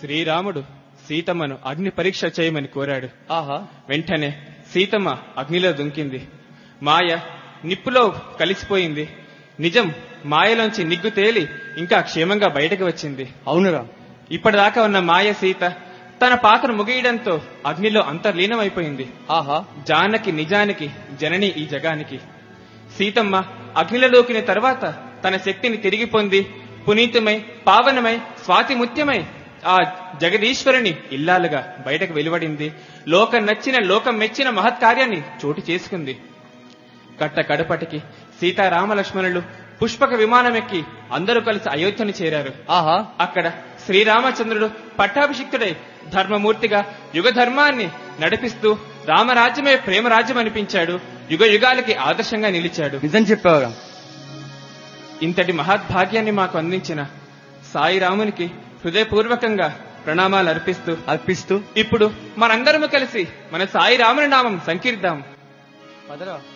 శ్రీరాముడు సీతమ్మను అగ్ని పరీక్ష చేయమని కోరాడు ఆహా వెంటనే సీతమ్మ అగ్నిలో దుంకింది మాయ నిప్పులో కలిసిపోయింది నిజం మాయలోంచి నిగ్గు తేలి ఇంకా క్షేమంగా బయటకు వచ్చింది అవునురా ఇప్పటిదాకా ఉన్న మాయ సీత తన పాత్ర ముగియడంతో అగ్నిలో అంతర్లీనమైపోయింది ఆహా జానకి నిజానికి జనని ఈ జగానికి సీతమ్మ అగ్నిలలోకిన తర్వాత తన శక్తిని తిరిగి పొంది పునీతమై పావనమై స్వాతిముత్యమై ఆ జగదీశ్వరుని ఇల్లాలుగా బయటకు వెలువడింది లోకం నచ్చిన లోకం మెచ్చిన మహత్కార్యాన్ని చోటు చేసుకుంది కట్ట కడపటికి సీతారామలక్ష్మణులు పుష్పక విమానమెక్కి అందరూ కలిసి అయోధ్యను చేరారు ఆహా అక్కడ శ్రీరామచంద్రుడు పట్టాభిషిక్తుడై ధర్మమూర్తిగా యుగ ధర్మాన్ని నడిపిస్తూ రామరాజ్యమే ప్రేమరాజ్యం అనిపించాడు యుగ యుగాలకి ఆదర్శంగా నిలిచాడు నిజం చెప్పావురా ఇంతటి మహద్భాగ్యాన్ని మాకు అందించిన సాయి రామునికి హృదయపూర్వకంగా ప్రణామాలు అర్పిస్తూ అర్పిస్తూ ఇప్పుడు మనందరము కలిసి మన సాయి రాముని నామం సంకీర్దాం పదరా